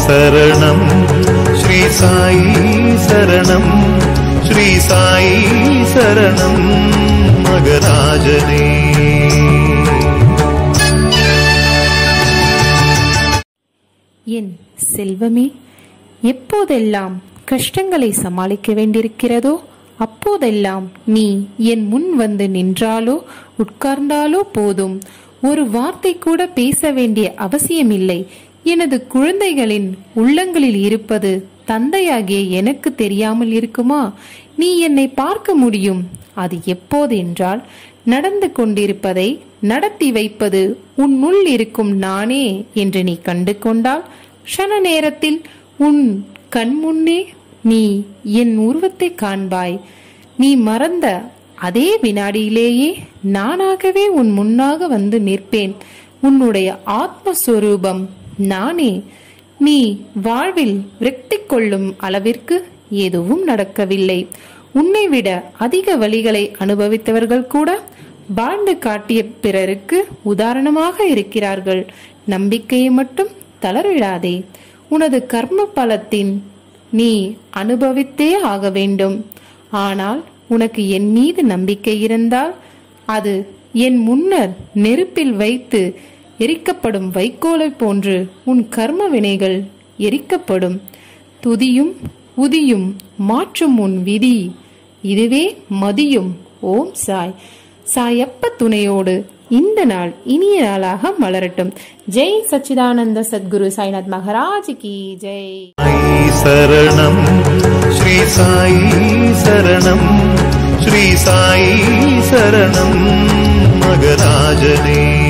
சரணம் ஸ்ரீ சாயி சரணம் ஸ்ரீ சாயி சரணம் மகராஜனே என் செல்வமே எப்போதெல்லாம் கஷ்டங்களை சமாளிக்க வேண்டியிருக்கிறதோ அப்போதெல்லாம் நீ என் முன் வந்து நின்றாலோ உட்கார்ந்தாலோ போதும் ஒரு வார்த்தை கூட பேச வேண்டிய அவசியமில்லை எனது குழந்தைகளின் உள்ளங்களில் இருப்பது தந்தையாகிய எனக்கு தெரியாமல் இருக்குமா நீ என்னை பார்க்க முடியும் அது எப்போது என்றால் நடந்து கொண்டிருப்பதை நடத்தி வைப்பது உன்னுள் இருக்கும் நானே என்று நீ கண்டு கொண்டால் க்ஷண நேரத்தில் உன் கண் முன்னே நீ என் உருவத்தை காண்பாய் நீ மறந்த அதே வினாடியிலேயே நானாகவே உன் முன்னாக வந்து நிற்பேன் உன்னுடைய ஆத்மஸ்வரூபம் நானே நீ வாழ்வில் விரக்தி கொள்ளும் அளவிற்கு எதுவும் நடக்கவில்லை உன்னை விட அதிக வழிகளை அனுபவித்தவர்கள் கூட வாழ்ந்து காட்டிய பிறருக்கு உதாரணமாக இருக்கிறார்கள் நம்பிக்கையை மட்டும் தளர்விடாதே உனது கர்ம பலத்தின் நீ அனுபவித்தே ஆக வேண்டும் ஆனால் உனக்கு என் மீது நம்பிக்கை இருந்தால் அது என் முன்னர் நெருப்பில் வைத்து எரிக்கப்படும் வைக்கோலை போன்று உன் கர்ம வினைகள் எரிக்கப்படும் துதியும் உதியும் மாற்றும் உன் விதி இதுவே மதியும் ஓம் சாய் சாயப்ப துணையோடு இந்த நாள் இனிய நாளாக மலரட்டும் ஜெய் சச்சிதானந்த சத்குரு சாய்நாத் மகாராஜ் கி ஜெய் சாயி சரணம் ஸ்ரீ சாயி சரணம் ஸ்ரீ சாயி சரணம் மகராஜனே